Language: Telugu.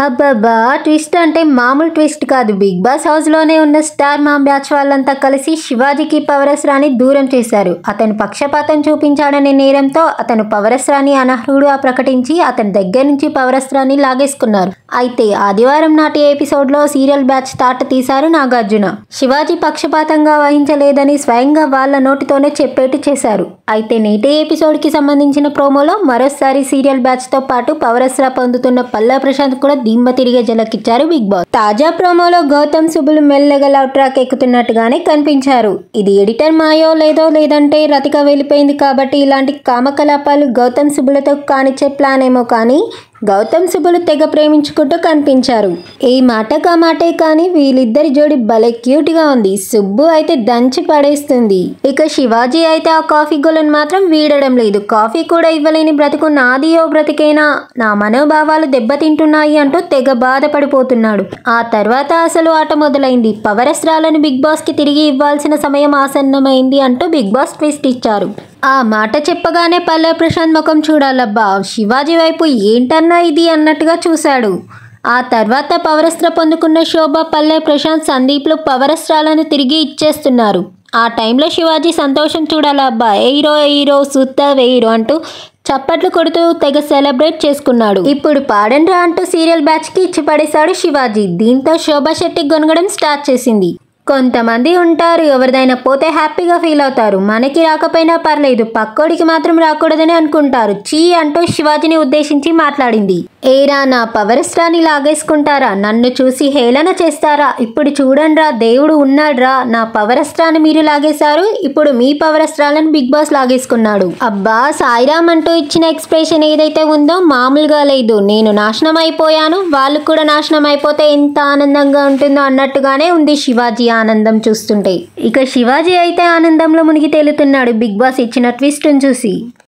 అబ్బబ్బా ట్విస్ట్ అంటే మామూలు ట్విస్ట్ కాదు బిగ్ బాస్ హౌస్ లోనే ఉన్న స్టార్ మా బ్యాచ్ వాళ్ళంతా కలిసి శివాజీకి పవరస్రాని దూరం చేశారు అతను పక్షపాతం చూపించాడనే నేరంతో అతను పవరస్రాని అనర్హుడు ప్రకటించి అతని దగ్గర నుంచి పవరస్రాని లాగేసుకున్నారు అయితే ఆదివారం నాటి ఎపిసోడ్ లో సీరియల్ బ్యాచ్ తాట తీశారు నాగార్జున శివాజీ పక్షపాతంగా వహించలేదని స్వయంగా వాళ్ళ నోటితోనే చెప్పేట్టు చేశారు అయితే నేటి ఎపిసోడ్ కి సంబంధించిన ప్రోమోలో మరోసారి సీరియల్ బ్యాచ్ తో పాటు పవరస్రా పొందుతున్న పల్లా ప్రశాంత్ కూడా దిమ్మ తిరిగే జలకిచ్చారు బిగ్ బాస్ తాజా ప్రోమోలో గౌతమ్ సుబులు మెల్లగా లవ్ ట్రాక్ ఎక్కుతున్నట్టుగానే కనిపించారు ఇది ఎడిటర్ మాయో లేదో లేదంటే రతిక వెళ్ళిపోయింది కాబట్టి ఇలాంటి కామకలాపాలు గౌతమ్ సుబులతో కానిచ్చే ప్లాన్ ఏమో కానీ గౌతమ్ సుబులు తెగ ప్రేమించుకుంటూ కనిపించారు ఈ మాట కామాటే కానీ వీళ్ళిద్దరి జోడి భలే క్యూట్ గా ఉంది సుబ్బు అయితే దంచి పడేస్తుంది ఇక శివాజీ అయితే ఆ కాఫీ గోలను మాత్రం వీడడం లేదు కాఫీ కూడా ఇవ్వలేని బ్రతుకు నాదియో బ్రతికేనా నా మనోభావాలు దెబ్బతింటున్నాయి అంటూ తెగ బాధపడిపోతున్నాడు ఆ తర్వాత అసలు ఆట మొదలైంది పవరస్త్రాలను బిగ్ బాస్ కి తిరిగి ఇవ్వాల్సిన సమయం ఆసన్నమైంది అంటూ బిగ్ బాస్ ట్విస్ట్ ఇచ్చారు ఆ మాట చెప్పగానే పల్లె ప్రశాంత్ ముఖం చూడాలబ్బా శివాజీ వైపు ఏంటన్నా ఇది అన్నట్టుగా చూశాడు ఆ తర్వాత పవరస్త్ర పొందుకున్న శోభ పల్లె ప్రశాంత్ సందీప్లు పవరస్త్రాలను తిరిగి ఇచ్చేస్తున్నారు ఆ టైంలో శివాజీ సంతోషం చూడాలబ్బా ఎయిరో ఎయిరో సుత్త వెయిరో అంటూ చప్పట్లు కొడుతూ తెగ సెలబ్రేట్ చేసుకున్నాడు ఇప్పుడు పాడండ్రా అంటూ సీరియల్ బ్యాచ్కి ఇచ్చి పడేశాడు శివాజీ దీంతో శోభా శెట్టి గొనగడం స్టార్ట్ చేసింది కొంతమంది ఉంటారు ఎవరిదైనా పోతే హ్యాపీగా ఫీల్ అవుతారు మనకి రాకపోయినా పర్లేదు పక్కోడికి మాత్రం రాకూడదని అనుకుంటారు చీ అంటూ శివాజీని ఉద్దేశించి మాట్లాడింది ఏరా నా పవరస్ట్రాని లాగేసుకుంటారా నన్ను చూసి హేళన చేస్తారా ఇప్పుడు చూడండిరా దేవుడు ఉన్నాడ్రా నా పవరస్ట్రాన్ని మీరు లాగేశారు ఇప్పుడు మీ పవరస్ట్రాలను బిగ్ బాస్ లాగేసుకున్నాడు అబ్బా సాయిరామ్ అంటూ ఇచ్చిన ఎక్స్ప్రెషన్ ఏదైతే ఉందో మామూలుగా లేదు నేను నాశనం అయిపోయాను వాళ్ళు కూడా నాశనం అయిపోతే ఎంత ఆనందంగా ఉంటుందో అన్నట్టుగానే ఉంది శివాజీ ఆనందం చూస్తుంటే ఇక శివాజీ అయితే ఆనందంలో మునిగి తేలుతున్నాడు బిగ్ బాస్ ఇచ్చిన ట్విస్ట్ను చూసి